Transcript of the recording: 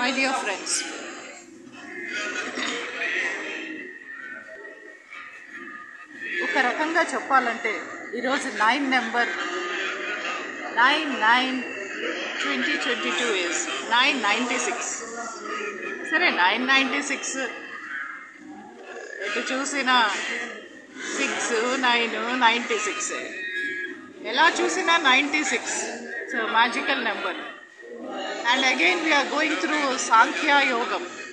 my dear friends ఒక రకంగా చెప్పాలంటే ఈరోజు nine number nine nine twenty twenty two years nine ninety six సరే నైన్ నైంటీ సిక్స్ ఎటు చూసిన సిక్స్ నైన్ నైంటీ సిక్స్ ఎలా చూసినా ninety six so magical number and again we're going through సాంఖ్య యోగం